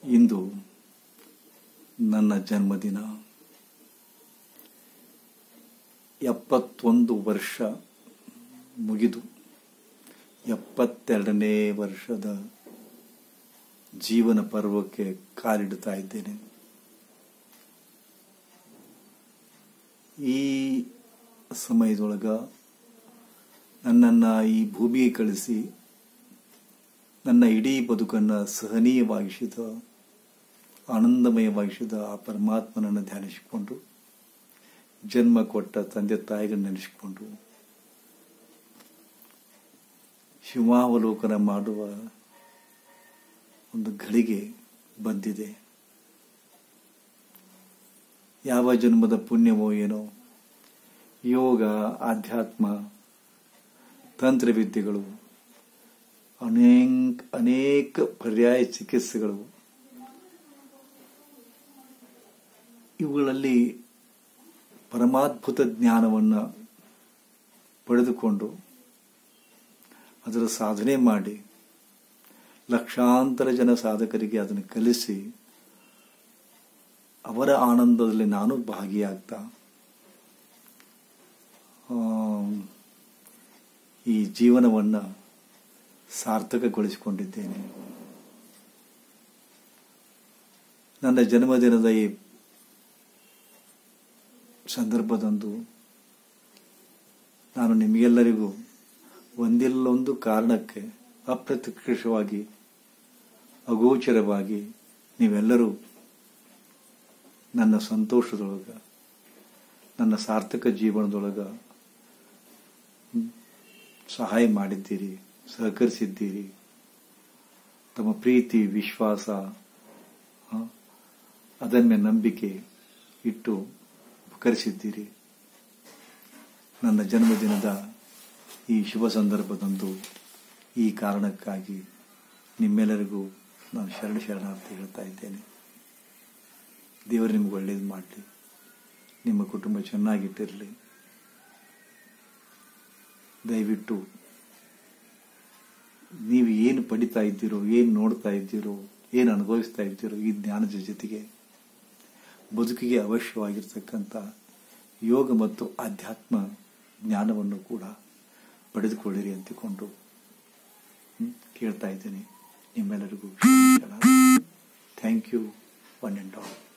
ಇಂದು ನನ್ನ ಜನ್ಮದಿನ ಎಪ್ಪತ್ತೊಂದು ವರ್ಷ ಮುಗಿದು ಎಪ್ಪತ್ತೆರಡನೇ ವರ್ಷದ ಜೀವನ ಪರ್ವಕ್ಕೆ ಕಾಲಿಡುತ್ತಾ ಇದ್ದೇನೆ ಈ ಸಮಯದೊಳಗ ನನ್ನನ್ನು ಈ ಭೂಮಿಗೆ ಕಳಿಸಿ ನನ್ನ ಇಡೀ ಬದುಕನ್ನು ಸಹನೀಯವಾಗಿಸಿದ ಆನಂದಮಯವಾಗಿಸಿದ ಆ ಪರಮಾತ್ಮನನ್ನು ಧ್ಯಾನಿಸಿಕೊಂಡು ಜನ್ಮ ಕೊಟ್ಟ ತಂದೆ ತಾಯಿಗಳನ್ನ ನೆನೆಸಿಕೊಂಡು ಶಿವಾವಲೋಕನ ಮಾಡುವ ಒಂದು ಘಳಿಗೆ ಬಂದಿದೆ ಯಾವ ಜನ್ಮದ ಪುಣ್ಯವೋ ಏನೋ ಯೋಗ ಆಧ್ಯಾತ್ಮ ತಂತ್ರವಿದ್ಯೆಗಳು ಅನೇಕ ಅನೇಕ ಪರ್ಯಾಯ ಚಿಕಿತ್ಸೆಗಳು ಇವುಗಳಲ್ಲಿ ಪರಮಾದ್ಭುತ ಜ್ಞಾನವನ್ನು ಪಡೆದುಕೊಂಡು ಅದರ ಸಾಧನೆ ಮಾಡಿ ಲಕ್ಷಾಂತರ ಜನ ಸಾಧಕರಿಗೆ ಅದನ್ನು ಕಲಿಸಿ ಅವರ ಆನಂದದಲ್ಲಿ ನಾನು ಭಾಗಿಯಾಗ್ತಾ ಈ ಜೀವನವನ್ನು ಸಾರ್ಥಕಗೊಳಿಸಿಕೊಂಡಿದ್ದೇನೆ ನನ್ನ ಜನ್ಮದಿನದ ಈ ಸಂದರ್ಭದಂದು ನಾನು ನಿಮಗೆಲ್ಲರಿಗೂ ಒಂದಿಲ್ಲೊಂದು ಕಾರಣಕ್ಕೆ ಅಪ್ರತ್ಯಕ್ಷವಾಗಿ ಅಗೋಚರವಾಗಿ ನೀವೆಲ್ಲರೂ ನನ್ನ ಸಂತೋಷದೊಳಗ ನನ್ನ ಸಾರ್ಥಕ ಜೀವನದೊಳಗ ಸಹಾಯ ಮಾಡಿದ್ದೀರಿ ಸಹಕರಿಸಿದ್ದೀರಿ ತಮ್ಮ ಪ್ರೀತಿ ವಿಶ್ವಾಸ ಅದನ್ನೇ ನಂಬಿಕೆ ಇಟ್ಟು ಉಪಕರಿಸಿದ್ದೀರಿ ನನ್ನ ಜನ್ಮದಿನದ ಈ ಶುಭ ಸಂದರ್ಭದಂದು ಈ ಕಾರಣಕ್ಕಾಗಿ ನಿಮ್ಮೆಲ್ಲರಿಗೂ ನಾನು ಶರಣ ಶರಣಾರ್ಥಿ ಹೇಳ್ತಾ ಇದ್ದೇನೆ ದೇವರು ನಿಮ್ಗೆ ಒಳ್ಳೇದು ಮಾಡಲಿ ನಿಮ್ಮ ಕುಟುಂಬ ಚೆನ್ನಾಗಿಟ್ಟಿರಲಿ ದಯವಿಟ್ಟು ನೀವು ಏನು ಪಡಿತಾ ಇದ್ದೀರೋ ಏನು ನೋಡ್ತಾ ಇದ್ದೀರೋ ಏನು ಅನುಭವಿಸ್ತಾ ಇದ್ದೀರೋ ಈ ಜ್ಞಾನದ ಜೊತೆಗೆ ಬದುಕಿಗೆ ಅವಶ್ಯವಾಗಿರ್ತಕ್ಕಂಥ ಯೋಗ ಮತ್ತು ಆಧ್ಯಾತ್ಮ ಜ್ಞಾನವನ್ನು ಕೂಡ ಪಡೆದುಕೊಳ್ಳಿರಿ ಅಂತಿಕೊಂಡು ಕೇಳ್ತಾ ಇದ್ದೀನಿ ನಿಮ್ಮೆಲ್ಲರಿಗೂ thank you one and all